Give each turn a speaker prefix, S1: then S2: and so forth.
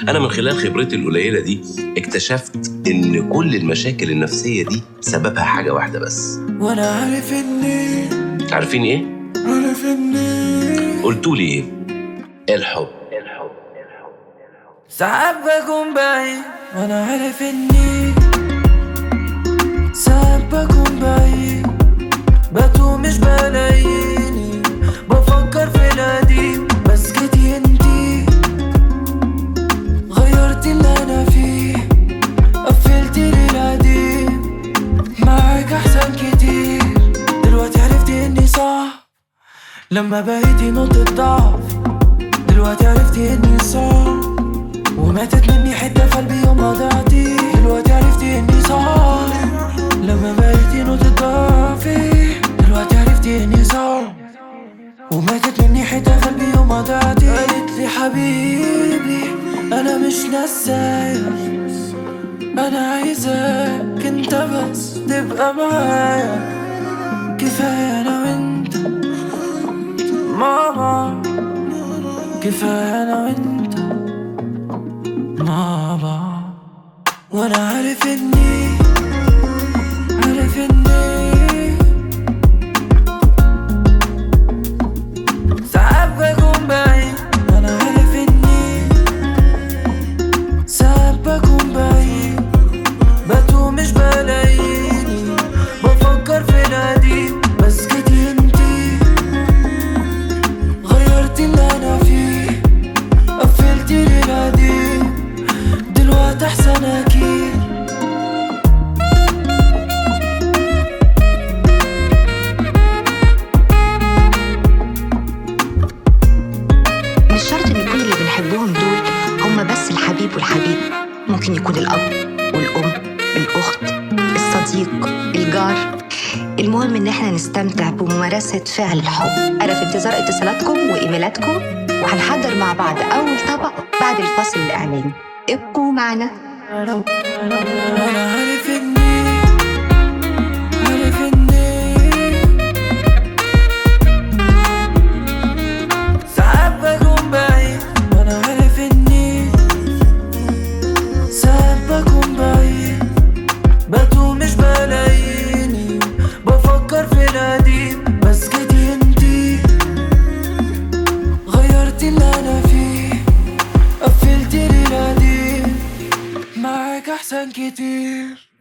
S1: انا من خلال خبرتي القليله دي اكتشفت ان كل المشاكل النفسيه دي سببها حاجه واحده بس
S2: وانا عارف اني
S1: عارفين ايه
S2: عارف اني
S1: قلتوا لي ايه الحب
S2: ساعات بكون بعيد وانا عارف اني ساعات بكون بعيد بتوه مش بلاقيني بفكر في القديم بس جيتي انتي غيرتي اللي انا فيه قفلتي لي القديم معاك احسن كتير دلوقتي عرفتي اني صح لما بقيتي نقطة ضعف دلوقتي عرفتي اني صح وماتت مني حتة في قلبي يوم ما ضعتي دلوقتي عرفتي اني صح لما بقيتي نقطة ضعفي دلوقتي عرفتي اني صح وماتت مني حتة في قلبي يوم ما ضعتي قالت لي حبيبي انا مش نسايا انا عايزاك انت بس تبقى معايا كفاية انا وانت ماما كفاية انا وانت مع بعض وانا عارف اني عارف اني ساعات بكون بعيد انا عارف اني ساعات بكون بعيد بتوه مش بلاقيني بفكر في القديم بس جيتي انتي غيرتي اللي انا فيه قفلتي لي القديم دلوقتي احسن اكيد
S3: مش شرط ان كل اللي بنحبهم دول هم بس الحبيب والحبيب ممكن يكون الاب والام الاخت الصديق الجار المهم ان احنا نستمتع بممارسه فعل الحب انا في انتظار اتصالاتكم وايميلاتكم وهنحضر مع بعض اول طبق بعد الفاصل الاعلاني ابقوا معنا
S2: انا عارف اني عارف اني ساعات بكون بعيد وانا عارف اني ساعات بكون بعيد بتوه مش بلاقيني بفكر في القديم بس جيتي انتي غيرتي اللي انا فيه قفلتي لي القديم معاك احسن كتير